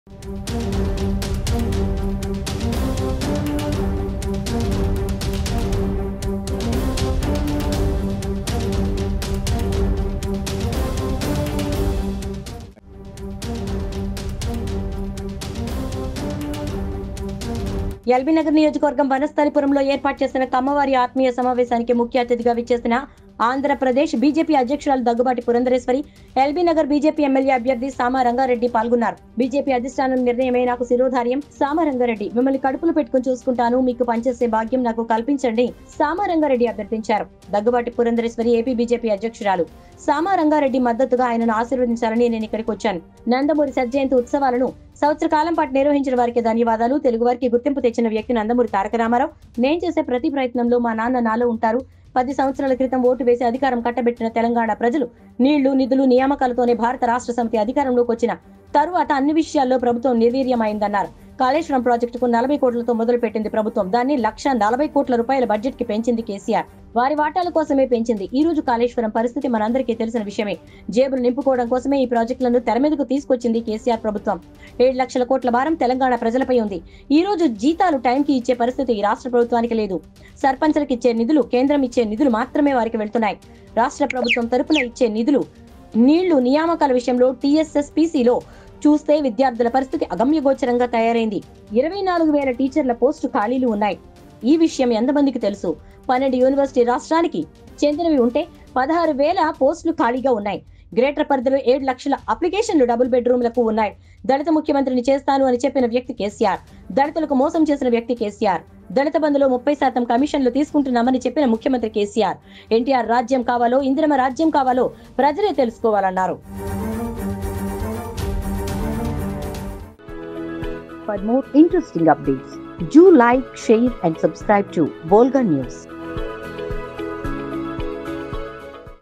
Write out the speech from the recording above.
LB Nagar నియోజకవర్గం వనస్థలిపురంలో ఏర్పాటు చేసిన కమ్మవారి ఆత్మీయ సమావేశానికి ముఖ్య అతిథిగా విచ్చేసిన ఆంధ్రప్రదేశ్ బీజేపీ అధ్యక్షురాలు Daggubati Purandeswari L B Nagar BJP MLA అభ్యర్థి సామా రంగారెడ్డి పాల్గొన్నారు బీజేపీ అధిష్టానం నిర్ణయమే నాకు శిరోధార్యం సామా రంగారెడ్డి మిమ్మల్ని కడుపులు పెట్టుకుని చూసుకుంటాను మీకు పనిచేసే భాగ్యం నాకు కల్పించండి సామా రంగారెడ్డి అభ్యర్థించారు దగ్గుబాటి పురంధరేశ్వరి ఏపీ బీజేపీ అధ్యక్షురాలు సామా రంగారెడ్డి మద్దతుగా ఆయనను ఆశీర్వదించాలని నేను ఇక్కడికి వచ్చాను నందమూరి సజ్జయంతి ఉత్సవాలను సంవత్సర కాలం పాటు నిర్వహించిన వారికి ధన్యవాదాలు తెలుగు వారికి గుర్తింపు తెచ్చిన వ్యక్తి నందమూరి తారక రామారావు నేను చేసే ప్రతి ప్రయత్నంలో మా నాన్న నాలో ఉంటారు పది సంవత్సరాల క్రితం ఓటు వేసి అధికారం కట్టబెట్టిన తెలంగాణ ప్రజలు నీళ్లు నిధులు నియామకాలతోనే భారత రాష్ట్ర సమితి అధికారంలోకి వచ్చిన తరువాత అన్ని విషయాల్లో ప్రభుత్వం నిర్వీర్యమైందన్నారు కాళేశ్వరం ప్రాజెక్టుకు నలభై కోట్లతో మొదలుపెట్టింది ప్రభుత్వం దాన్ని లక్ష నలభై కోట్ల రూపాయల బడ్జెట్ కి పెంచింది కేసీఆర్ వారి వాటాల కోసమే పెంచింది ఈ రోజు కాళేశ్వరం పరిస్థితి మనందరికీ తెలిసిన విషయమే జేబులు నింపుకోవడం కోసమే ఈ ప్రాజెక్టులను తెర మీదకు తీసుకొచ్చింది కేసీఆర్ ప్రభుత్వం ఏడు లక్షల కోట్ల భారం తెలంగాణ ప్రజలపై ఉంది ఈ రోజు జీతాలు టైంకి ఇచ్చే పరిస్థితి ఈ రాష్ట్ర ప్రభుత్వానికి లేదు సర్పంచ్లకు ఇచ్చే నిధులు కేంద్రం ఇచ్చే నిధులు మాత్రమే వారికి వెళ్తున్నాయి రాష్ట్ర ప్రభుత్వం తరపున ఇచ్చే నిధులు నీళ్లు నియామకాల విషయంలో టీఎస్ఎస్పీసీలో చూస్తే విద్యార్థుల పరిస్థితి అగమ్యగోచరంగా తయారైంది ఇరవై నాలుగు వేల టీచర్ల పోస్టు ఖాళీలు ఉన్నాయి ఈ విషయం ఎంతమందికి తెలుసు పన్నెండు యూనివర్సిటీ రాష్ట్రానికి చెందినవి ఉంటే పదహారు వేల పోస్టులు ఖాళీగా ఉన్నాయి గ్రేటర్ పరిధిలో ఏడు లక్షల అప్లికేషన్లు డబుల్ బెడ్రూమ్లకు ఉన్నాయి దళిత ముఖ్యమంత్రిని చేస్తాను అని చెప్పిన వ్యక్తి కేసీఆర్ దళితులకు మోసం చేసిన వ్యక్తి కేసీఆర్ దళిత బంధులో ముప్పై శాతం కమిషన్లు తీసుకుంటున్నామని చెప్పిన ముఖ్యమంత్రి కేసీఆర్ ఎన్టీఆర్ రాజ్యం కావాలో ఇందిరమ రాజ్యం కావాలో ప్రజలే తెలుసుకోవాలన్నారు For more interesting updates, do like, share, and subscribe to Volga News.